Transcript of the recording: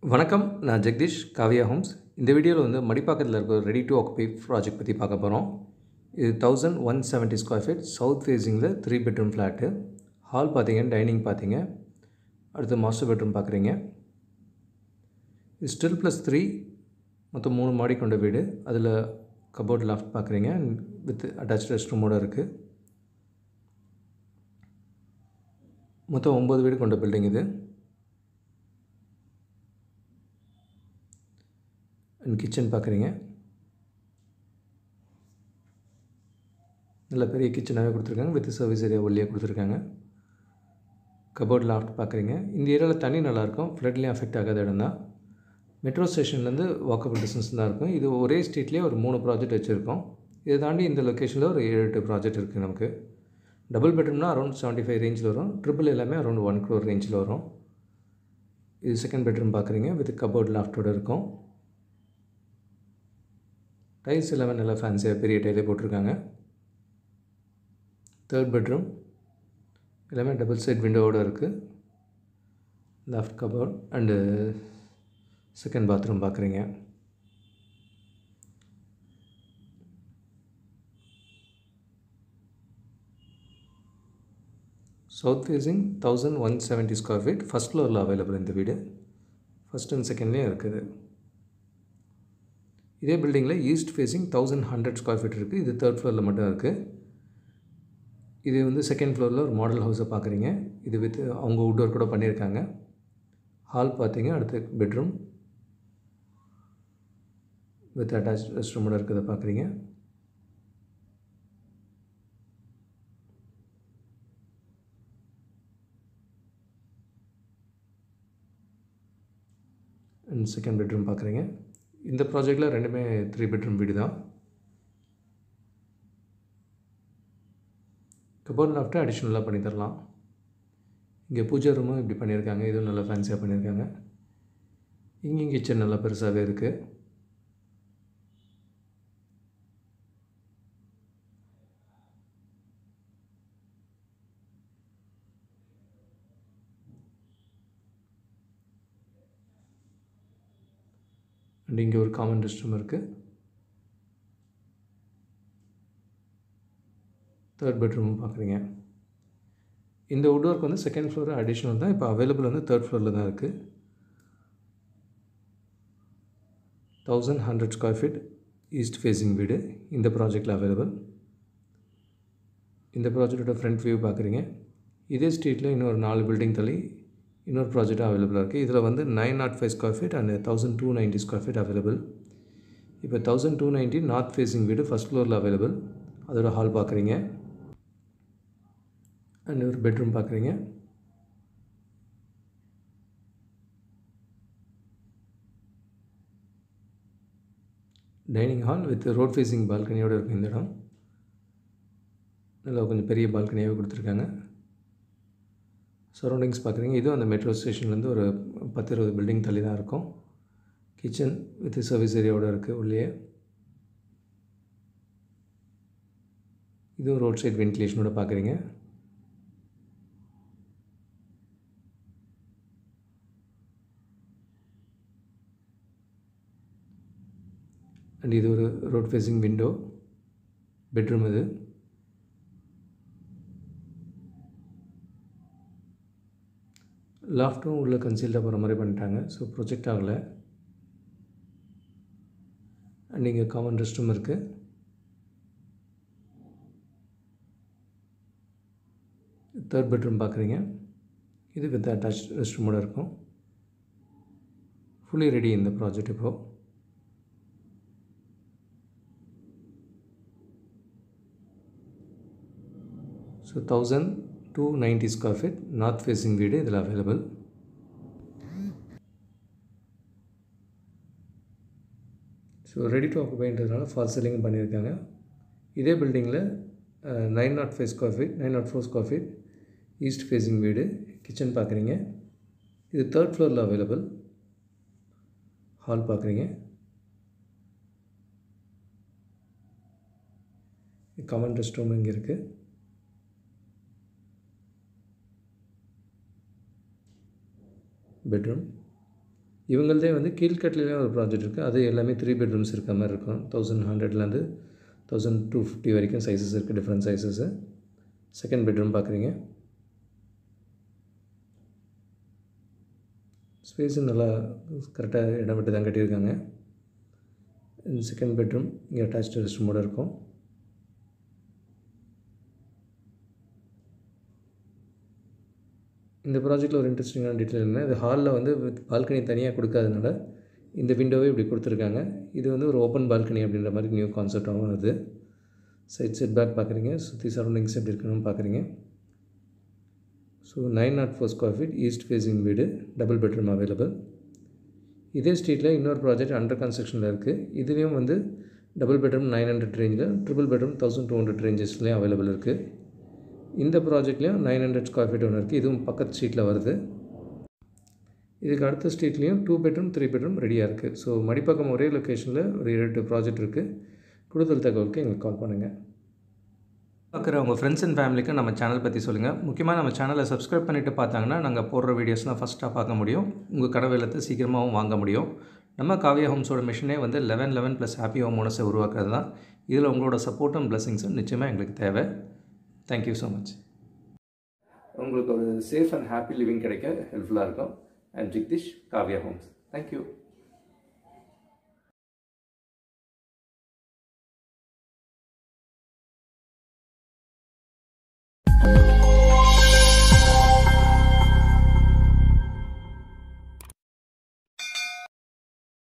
வணக்கம் நான் ஜெகதீஷ் காவியா ஹோம்ஸ் இந்த வீடியோவில் வந்து மடிப்பாக்கத்தில் இருக்க ரெடி டு ஆக்குபை ப்ராஜெக்ட் பற்றி பார்க்க போகிறோம் இது thousand one seventy square feet south ஃபேஸிங்கில் த்ரீ பெட்ரூம் ஃப்ளாட்டு ஹால் பார்த்தீங்க டைனிங் பார்த்தீங்க அடுத்து மாஸ்டர் பெட்ரூம் பார்க்குறீங்க இது ஸ்டில் ப்ளஸ் த்ரீ மொத்தம் மூணு மாடி கொண்ட வீடு அதில் கபோர்ட் லாஃப்ட் பார்க்குறீங்க வித் அட்டாச் ரெஸ்ட் ரூமோடு இருக்குது மொத்தம் ஒம்பது வீடு கொண்ட பில்டிங் இது அண்ட் கிச்சன் பார்க்குறீங்க நல்ல பெரிய கிச்சனாகவே கொடுத்துருக்காங்க வித் சர்வீஸ் ஏரியா ஒல்லியாக கொடுத்துருக்காங்க கபோர்ட் லாஃப்ட் பார்க்குறீங்க இந்த ஏரியாவில் தண்ணி நல்லாயிருக்கும் ஃப்ளட்லேயும் அஃபெக்ட் ஆகாத இடம் தான் மெட்ரோ ஸ்டேஷன்லேருந்து வாக்கபிள் டிஸ்டன்ஸ் தான் இருக்கும் இது ஒரே ஸ்ட்ரீட்லேயே ஒரு மூணு ப்ராஜெக்ட் வச்சுருக்கோம் இதை தாண்டி இந்த லொக்கேஷனில் ஒரு ஏழு எட்டு ப்ராஜெக்ட் இருக்குது நமக்கு டபுள் பெட்ரூம்னா அரௌண்ட் செவன்ட்டி ஃபைவ் ரேஞ்சில் வரும் ட்ரிபிள் எல்லாமே அரௌண்ட் ஒன் க்ரோர் ரேஞ்சில் வரும் இது செகண்ட் பெட்ரூம் பார்க்குறீங்க வித் கபோர்ட் லாஃப்டோடு இருக்கும் டைல்ஸ் எல்லாமே நல்லா ஃபேன்சியாக பெரிய டைலே போட்டிருக்காங்க தேர்ட் பெட்ரூம் எல்லாமே டபுள் சைட் விண்டோவோடு இருக்குது loft cupboard and second bathroom பார்க்குறீங்க south facing thousand one seventy square feet first ஃப்ளோரில் அவைலபிள் இந்த வீடு ஃபஸ்ட் அண்ட் செகண்ட்லேயும் இருக்குது இதே பில்டிங்கில் east facing thousand hundred square feet இருக்குது இது தேர்ட் ஃப்ளோரில் மட்டும் இருக்குது இது வந்து செகண்ட் ஃப்ளோரில் ஒரு மாடல் ஹவுஸை பார்க்குறீங்க இது வித் அவங்க வுட் ஒர்க் கூட பண்ணியிருக்காங்க ஹால் பார்த்தீங்க அடுத்து பெட்ரூம் வித் அட்டாச் ரெஸ்ட் ரூமோட இருக்கிறத பார்க்குறீங்க அண்ட் செகண்ட் பெட்ரூம் பார்க்குறீங்க இந்த ப்ராஜெக்டில் ரெண்டுமே த்ரீ பெட்ரூம் வீடு தான் கபோர்ட் லாஃப்ட்டு அடிஷ்னலாக பண்ணி தரலாம் இங்கே பூஜை ரூமும் இப்படி பண்ணியிருக்காங்க இதுவும் நல்லா ஃபேன்சியாக பண்ணியிருக்காங்க இங்கேயும் கிச்சன் நல்லா பெருசாகவே இருக்குது அண்ட் இங்கே ஒரு காமன் ரெஸ்ட் ரூம் இருக்குது தேர்ட் பெட்ரூமும் பார்க்குறீங்க இந்த வுட் ஒர்க் வந்து செகண்ட் ஃப்ளோர் அடிஷ்னல் தான் இப்போ அவைலபிள் வந்து தேர்ட் ஃப்ளோரில் தான் இருக்குது thousand hundred square feet east facing வீடு இந்த ப்ராஜெக்டில் அவைலபிள் இந்த ப்ராஜெக்டோட ஃப்ரண்ட் வியூ பார்க்குறீங்க இதே ஸ்ட்ரீட்டில் இன்னொரு நாலு பில்டிங் தள்ளி இன்னொரு ப்ராஜெக்டும் அவைலபிளாக இருக்குது இதில் வந்து nine naught five square feet and thousand two ninety square feet available இப்போ thousand two ninety north facing வீடு ஃபஸ்ட் ஃப்ளோரில் அவைலபிள் அதோட ஹால் பார்க்குறீங்க அண்ட் ஒரு பெட்ரூம் பார்க்குறீங்க dining hall with road facing பால்கனியோடு இருக்குது இந்த இடம் நல்லா கொஞ்சம் பெரிய பால்கனியாகவே கொடுத்துருக்காங்க சரௌண்டிங்ஸ் பார்க்குறீங்க இதுவும் அந்த மெட்ரோ ஸ்டேஷன்லேருந்து ஒரு பத்து இருபது பில்டிங் தள்ளி தான் இருக்கும் கிச்சன் வித் சர்வீஸ் ஏரியாவோட இருக்குது உள்ளே இதுவும் ரோட் சைட் வென்டிலேஷனோட பார்க்குறீங்க அண்ட் இது ஒரு ரோட் ஃபேஸிங் விண்டோ பெட்ரூம் இது லாஃப்ட்டும் உள்ளே கன்சீல்டாக போகிற மாதிரி பண்ணிட்டாங்க ஸோ ப்ரொஜெக்ட் ஆகலை அண்ட் இங்கே காமன் ரெஸ்ட் ரூம் இருக்குது தேர்ட் பெட்ரூம் பார்க்குறீங்க இது வித் அட்டாச் ரெஸ்ட் ரூமோட இருக்கும் ஃபுல்லி ரெடி இந்த ப்ராஜெக்ட் இப்போது so thousand two ninety square feet north facing வீடு இதில் அவைலபிள் ஸோ ரெடி டு ஆக்குபைன்றதுனால ஃபால் செல்லிங்கும் பண்ணியிருக்காங்க இதே பில்டிங்கில் nine naught five square feet nine naught four square feet east facing வீடு கிச்சன் பார்க்குறீங்க இது தேர்ட் ஃப்ளோரில் அவைலபிள் ஹால் பார்க்குறீங்க காமன் ரெஸ்ட் ரூம் இங்கே இருக்குது பெட்ரூம் இவங்கள்தே வந்து கீழ்கட்டிலையும் ஒரு ப்ராஜெக்ட் இருக்குது அது எல்லாமே த்ரீ பெட்ரூம்ஸ் இருக்க மாதிரி இருக்கும் தௌசண்ட் ஹண்ட்ரட்லேருந்து தௌசண்ட் டூ ஃபிஃப்டி வரைக்கும் சைஸஸ் இருக்குது டிஃப்ரெண்ட் சைஸஸு செகண்ட் பெட்ரூம் பார்க்குறீங்க ஸ்பேஸும் நல்லா கரெக்டாக இடம் விட்டு தான் கட்டியிருக்காங்க செகண்ட் பெட்ரூம் இங்கே அட்டாச்டு ரெஸ்ட் ரூமோட இருக்கும் இந்த ப்ராஜெக்ட்டில் ஒரு இன்ட்ரெஸ்டிங்கான டீட்டெயில் என்ன இது ஹாலில் வந்து பால்கனி தனியாக கொடுக்காதனால இந்த விண்டோவே இப்படி கொடுத்துருக்காங்க இது வந்து ஒரு ஓப்பன் பால்கனி அப்படின்ற மாதிரி நியூ கான்செப்டாகவும் வருது சைட் செட் பேக் பார்க்குறீங்க சுற்றி சரௌண்டிங்ஸ் எப்படி இருக்கணும்னு பார்க்குறீங்க so nine naught four square feet east facing வீடு டபுள் பெட்ரூம் அவைலபிள் இதே ஸ்ட்ரீட்டில் இன்னொரு ப்ராஜெக்ட் அண்டர் கன்ஸ்ட்ரக்ஷனில் இருக்குது இதுலேயும் வந்து டபுள் பெட்ரூம் நைன் ஹண்ட்ரட் ரேஞ்சில் triple bedroom thousand two hundred ரேஞ்சஸ்லேயும் அவைலபிள் இருக்குது இந்த ப்ராஜெக்ட்லேயும் நைன் ஹண்ட்ரட் ஸ்கொயர் ஃபீட் ஒன்று இருக்குது இதுவும் பக்கத்து ஸ்ட்ரீட்டில் வருது இதுக்கு அடுத்த ஸ்ட்ரீட்லேயும் டூ பெட்ரூம் த்ரீ பெட்ரூம் ரெடியாக இருக்குது ஸோ மடிப்பக்கம் ஒரே லொக்கேஷனில் ஒரு எட்டு ப்ராஜெக்ட் இருக்குது கூடுதல் தகவலுக்கு எங்களுக்கு கால் பண்ணுங்கள் பார்க்குற உங்கள் ஃப்ரெண்ட்ஸ் அண்ட் ஃபேமிலிக்கு நம்ம சேனல் பற்றி சொல்லுங்கள் முக்கியமாக நம்ம சேனலை சப்ஸ்கிரைப் பண்ணிவிட்டு பார்த்தாங்கன்னா நாங்கள் போடுற வீடியோஸ்லாம் ஃபஸ்ட்டாக பார்க்க முடியும் உங்கள் கனவு இல்லத்தை சீக்கிரமாகவும் வாங்க முடியும் நம்ம காவியா ஹோம்ஸோட மிஷனே வந்து eleven eleven plus happy home ஓனஸை உருவாக்குறது தான் இதில் உங்களோட சப்போர்ட்டும் பிளஸிங்ஸும் நிச்சயமாக எங்களுக்கு தேவை தேங்க்யூ ஸோ மச் உங்களுக்கு ஒரு சேஃப் அண்ட் ஹாப்பி லிவிங் கிடைக்க ஹெல்ப்ஃபுல்லாக இருக்கும் and Jigdish Kavya homes thank you